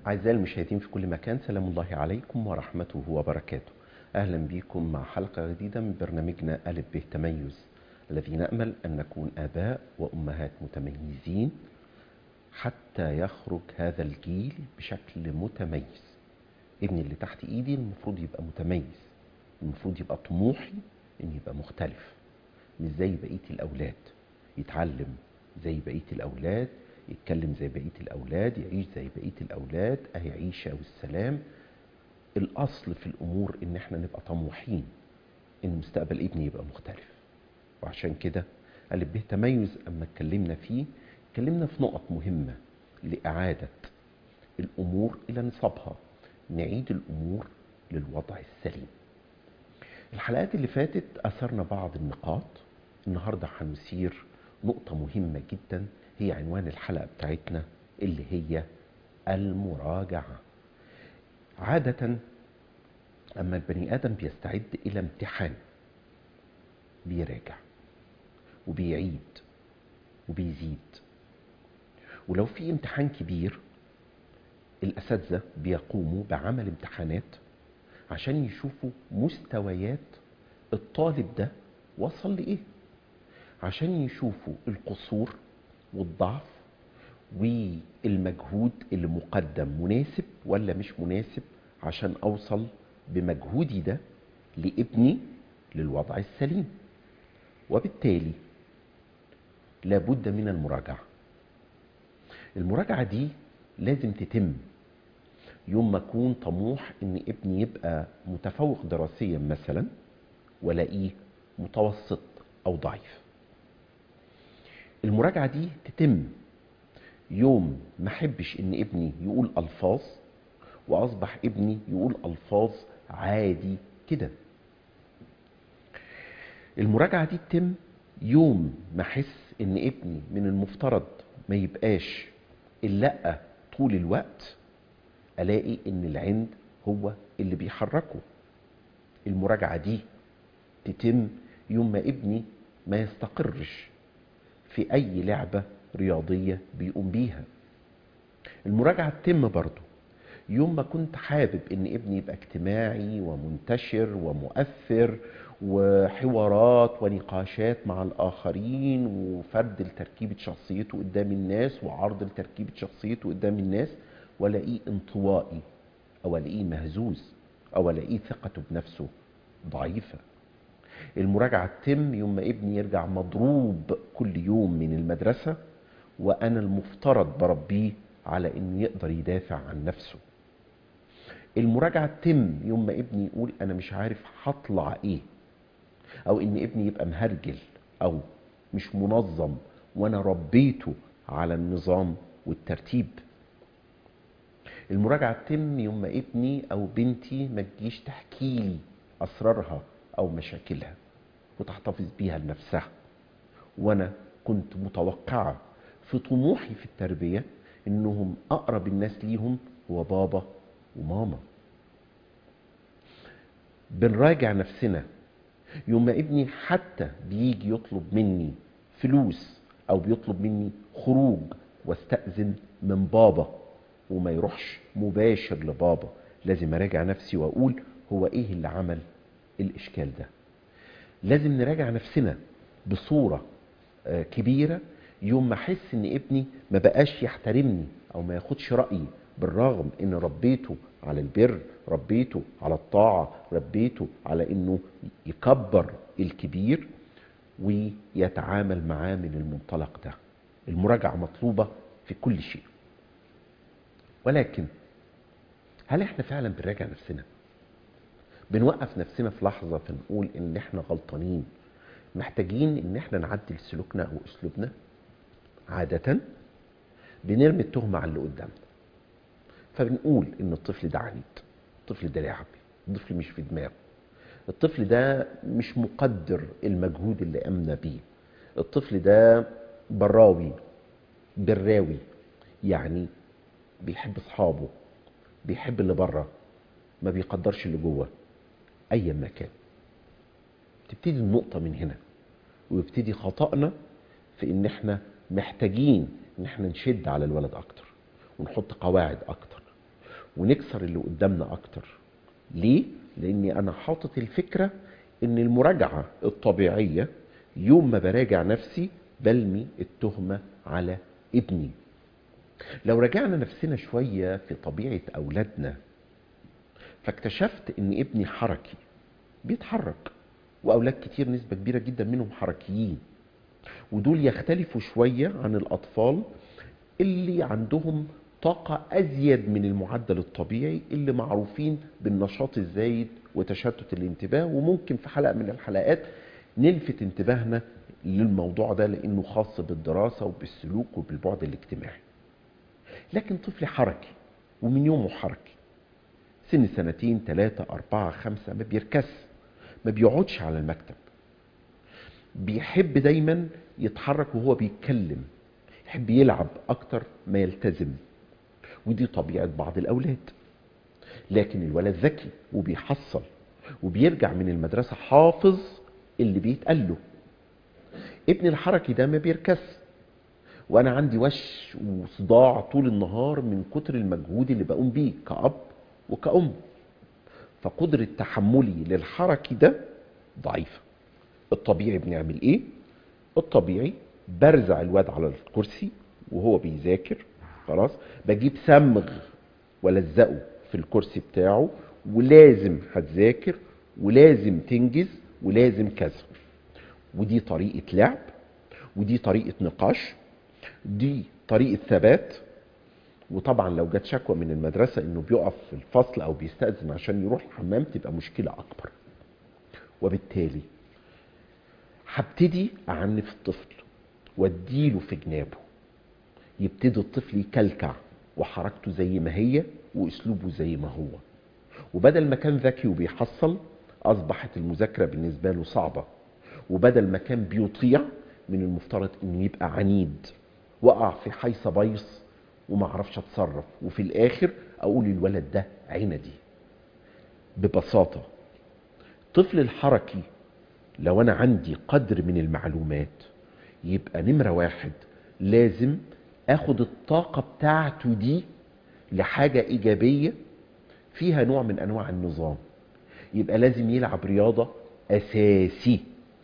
أعزائي المشاهدين في كل مكان سلام الله عليكم ورحمته وبركاته أهلا بكم مع حلقة جديدة من برنامجنا ألف به تميز الذي نأمل أن نكون آباء وأمهات متميزين حتى يخرج هذا الجيل بشكل متميز ابني اللي تحت إيدي المفروض يبقى متميز المفروض يبقى طموحي إن يبقى مختلف مش زي بقية الأولاد يتعلم زي بقية الأولاد يتكلم زي بقية الأولاد يعيش زي بقية الأولاد أهي عيشة والسلام الأصل في الأمور إن إحنا نبقى طموحين إن مستقبل ابني يبقى مختلف وعشان كده ألف به تميز أما اتكلمنا فيه اتكلمنا في نقط مهمة لإعادة الأمور إلى نصابها نعيد الأمور للوضع السليم الحلقات اللي فاتت أثرنا بعض النقاط النهاردة هنسير نقطة مهمة جدا هي عنوان الحلقة بتاعتنا اللي هي المراجعة عادة أما البني آدم بيستعد إلى امتحان بيراجع وبيعيد وبيزيد ولو في امتحان كبير الأساتذة بيقوموا بعمل امتحانات عشان يشوفوا مستويات الطالب ده وصل لإيه عشان يشوفوا القصور والضعف والمجهود اللي مقدم مناسب ولا مش مناسب عشان أوصل بمجهودي ده لابني للوضع السليم وبالتالي لابد من المراجعة المراجعة دي لازم تتم يوم ما أكون طموح إن ابني يبقى متفوق دراسيا مثلا ولاقيه متوسط أو ضعيف المراجعة دي تتم يوم ما احبش ان ابني يقول الفاظ واصبح ابني يقول الفاظ عادي كده المراجعة دي تتم يوم ما احس ان ابني من المفترض ما يبقاش اللا طول الوقت الاقي ان العند هو اللي بيحركه المراجعة دي تتم يوم ما ابني ما يستقرش في أي لعبة رياضية بيقوم بيها المراجعة تتم برضو يوم ما كنت حابب ان ابني يبقى اجتماعي ومنتشر ومؤثر وحوارات ونقاشات مع الآخرين وفرد لتركيبة شخصيته قدام الناس وعرض لتركيبة شخصيته قدام الناس ولاقيه انطوائي أو الاقيه مهزوز أو الاقيه ثقته بنفسه ضعيفة المراجعة تتم يوم ما ابني يرجع مضروب كل يوم من المدرسة وأنا المفترض بربيه على إنه يقدر يدافع عن نفسه المراجعة تتم يوم ما ابني يقول أنا مش عارف هطلع إيه أو إن ابني يبقى مهرجل أو مش منظم وأنا ربيته على النظام والترتيب المراجعة تتم يوم ما ابني أو بنتي ما تجيش تحكي لي أسرارها أو مشاكلها وتحتفظ بيها لنفسها وأنا كنت متوقعة في طموحي في التربية إنهم أقرب الناس ليهم هو بابا وماما بنراجع نفسنا يوم ما ابني حتى بيجي يطلب مني فلوس أو بيطلب مني خروج واستأذن من بابا وما يروحش مباشر لبابا لازم أراجع نفسي وأقول هو إيه اللي عمل الإشكال ده لازم نراجع نفسنا بصورة كبيرة يوم ما أحس إن ابني ما بقاش يحترمني أو ما ياخدش رأيي بالرغم إن ربيته على البر ربيته على الطاعة ربيته على إنه يكبر الكبير ويتعامل معاه من المنطلق ده المراجعة مطلوبة في كل شيء ولكن هل احنا فعلا بنراجع نفسنا؟ بنوقف نفسنا في لحظة فنقول إن إحنا غلطانين محتاجين إن إحنا نعدل سلوكنا أو أسلوبنا عادة بنرمي التهمة على اللي قدامنا فبنقول إن الطفل ده عنيد الطفل ده لعبي الطفل مش في دماغه الطفل ده مش مقدر المجهود اللي قامنا بيه الطفل ده براوي براوي يعني بيحب اصحابه بيحب اللي بره ما بيقدرش اللي جوه ايا ما كان تبتدي النقطة من هنا ويبتدي خطأنا في ان احنا محتاجين ان احنا نشد على الولد اكتر ونحط قواعد اكتر ونكسر اللي قدامنا اكتر ليه لاني انا حاطط الفكره ان المراجعه الطبيعيه يوم ما براجع نفسي بلمي التهمه على ابني لو رجعنا نفسنا شويه في طبيعه اولادنا فاكتشفت ان ابني حركي بيتحرك واولاد كتير نسبه كبيره جدا منهم حركيين ودول يختلفوا شويه عن الاطفال اللي عندهم طاقة أزيد من المعدل الطبيعي اللي معروفين بالنشاط الزايد وتشتت الانتباه وممكن في حلقة من الحلقات نلفت انتباهنا للموضوع ده لأنه خاص بالدراسة وبالسلوك وبالبعد الاجتماعي لكن طفل حركي ومن يومه حركي سن سنتين ثلاثة أربعة خمسة ما بيركس ما بيقعدش على المكتب بيحب دايما يتحرك وهو بيتكلم يحب يلعب أكتر ما يلتزم ودي طبيعة بعض الأولاد لكن الولد ذكي وبيحصل وبيرجع من المدرسة حافظ اللي بيتقال له ابن الحركي ده ما بيركس وانا عندي وش وصداع طول النهار من كتر المجهود اللي بقوم بيه كأب وكأم فقدرة تحملي للحركي ده ضعيفة الطبيعي بنعمل ايه الطبيعي برزع الواد على الكرسي وهو بيذاكر خلاص بجيب سمغ والزقه في الكرسي بتاعه ولازم هتذاكر ولازم تنجز ولازم كذا ودي طريقة لعب ودي طريقة نقاش دي طريقة ثبات وطبعا لو جت شكوى من المدرسة انه بيقف في الفصل او بيستأذن عشان يروح الحمام تبقى مشكلة اكبر وبالتالي هبتدي اعنف الطفل واديله في جنابه يبتدي الطفل يكلكع وحركته زي ما هي واسلوبه زي ما هو وبدل ما كان ذكي وبيحصل اصبحت المذاكره بالنسبه له صعبه وبدل ما كان بيطيع من المفترض انه يبقى عنيد وقع في حيص بيص وما اعرفش اتصرف وفي الاخر اقول الولد ده عندي ببساطه الطفل الحركي لو انا عندي قدر من المعلومات يبقى نمره واحد لازم اخد الطاقه بتاعته دي لحاجه ايجابيه فيها نوع من انواع النظام يبقى لازم يلعب رياضه اساسي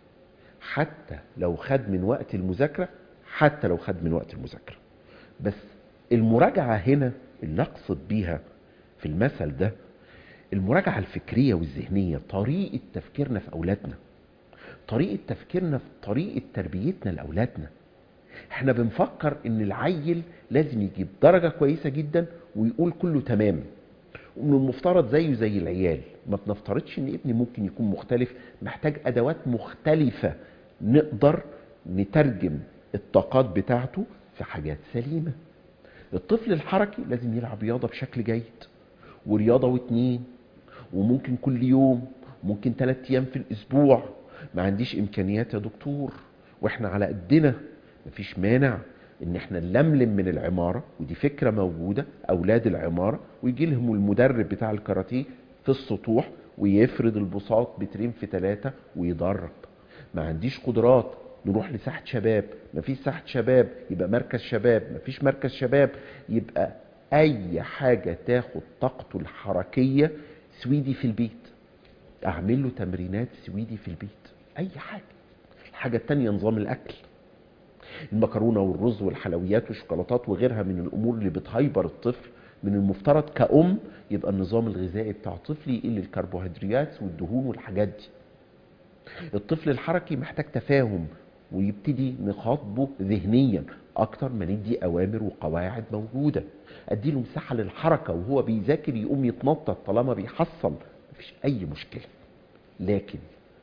حتى لو خد من وقت المذاكره حتى لو خد من وقت المذاكره بس المراجعه هنا اللي اقصد بيها في المثل ده المراجعه الفكريه والذهنيه طريقه تفكيرنا في اولادنا طريقه تفكيرنا في طريقه تربيتنا لاولادنا احنا بنفكر ان العيل لازم يجيب درجه كويسه جدا ويقول كله تمام ومن المفترض زيه زي العيال ما بنفترضش ان ابني ممكن يكون مختلف محتاج ادوات مختلفه نقدر نترجم الطاقات بتاعته في حاجات سليمه الطفل الحركي لازم يلعب رياضه بشكل جيد ورياضه واتنين وممكن كل يوم ممكن ثلاث ايام في الاسبوع ما عنديش امكانيات يا دكتور واحنا على قدنا مفيش مانع ان احنا نلملم من العماره ودي فكره موجوده اولاد العماره ويجي لهم المدرب بتاع الكاراتيه في السطوح ويفرد البساط بترين في ثلاثه ويدرب ما عنديش قدرات نروح لساحه شباب مفيش ساحه شباب يبقى مركز شباب مفيش مركز شباب يبقى اي حاجه تاخد طاقته الحركيه سويدي في البيت اعمل له تمرينات سويدي في البيت اي حاجه الحاجه التانية نظام الاكل المكرونه والرز والحلويات والشوكولاتات وغيرها من الامور اللي بتهيبر الطفل من المفترض كأم يبقى النظام الغذائي بتاع طفلي يقل الكربوهيدرات والدهون والحاجات دي الطفل الحركي محتاج تفاهم ويبتدي نخاطبه ذهنيا اكتر ما ندي اوامر وقواعد موجوده اديله مساحه للحركه وهو بيذاكر يقوم يتنطط طالما بيحصل مفيش اي مشكله لكن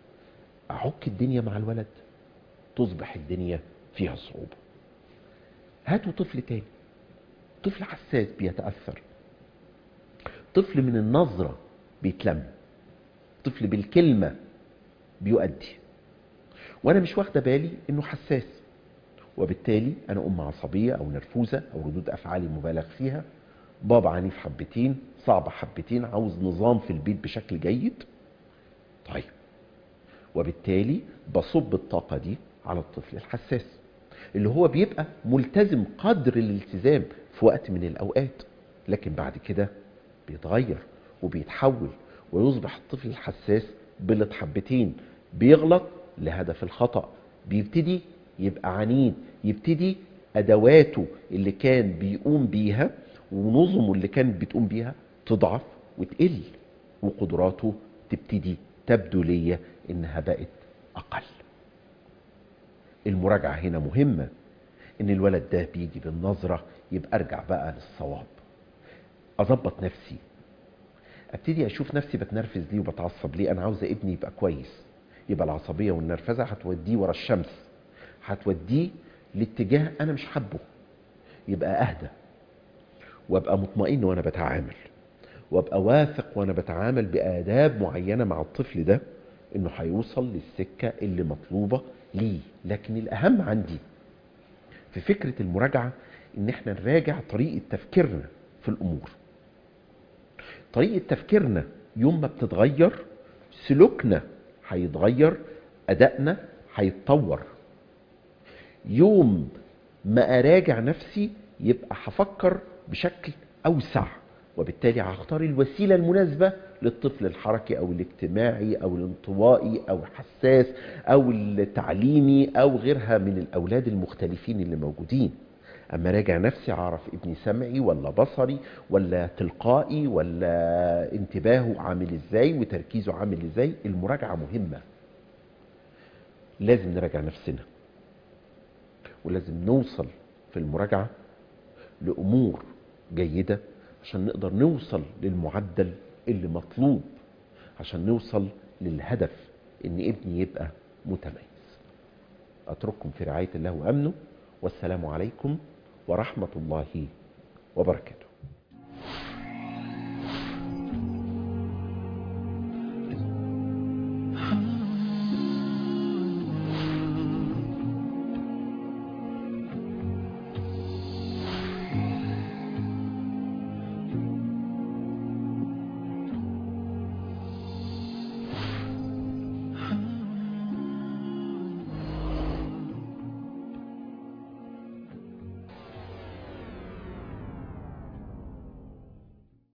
اعك الدنيا مع الولد تصبح الدنيا فيها صعوبه هاتوا طفل تاني طفل حساس بيتاثر طفل من النظره بيتلم طفل بالكلمه بيؤدي وانا مش واخده بالي انه حساس وبالتالي انا ام عصبيه او نرفوزه او ردود افعالي مبالغ فيها بابا عنيف حبتين صعب حبتين عاوز نظام في البيت بشكل جيد طيب وبالتالي بصب الطاقه دي على الطفل الحساس اللي هو بيبقى ملتزم قدر الالتزام في وقت من الاوقات لكن بعد كده بيتغير وبيتحول ويصبح الطفل الحساس بلط حبتين بيغلط لهدف الخطأ بيبتدي يبقى عنيد يبتدي أدواته اللي كان بيقوم بيها ونظمه اللي كانت بتقوم بيها تضعف وتقل وقدراته تبتدي تبدو ليا إنها بقت أقل المراجعة هنا مهمة إن الولد ده بيجي بالنظرة يبقى أرجع بقى للصواب أظبط نفسي ابتدي اشوف نفسي بتنرفز ليه وبتعصب ليه انا عاوزه ابني يبقى كويس يبقى العصبيه والنرفزه هتوديه ورا الشمس هتوديه لاتجاه انا مش حابه يبقى اهدى وابقى مطمئن وانا بتعامل وابقى واثق وانا بتعامل باداب معينه مع الطفل ده انه هيوصل للسكه اللي مطلوبه ليه لكن الاهم عندي في فكره المراجعه ان احنا نراجع طريقه تفكيرنا في الامور طريقه تفكيرنا يوم ما بتتغير سلوكنا هيتغير ادائنا هيتطور يوم ما اراجع نفسي يبقى هفكر بشكل اوسع وبالتالي هختار الوسيله المناسبه للطفل الحركي او الاجتماعي او الانطوائي او الحساس او التعليمي او غيرها من الاولاد المختلفين اللي موجودين اما راجع نفسي اعرف ابني سمعي ولا بصري ولا تلقائي ولا انتباهه عامل ازاي وتركيزه عامل ازاي المراجعه مهمه لازم نراجع نفسنا ولازم نوصل في المراجعه لامور جيده عشان نقدر نوصل للمعدل اللي مطلوب عشان نوصل للهدف ان ابني يبقى متميز اترككم في رعايه الله وامنه والسلام عليكم ورحمه الله وبركاته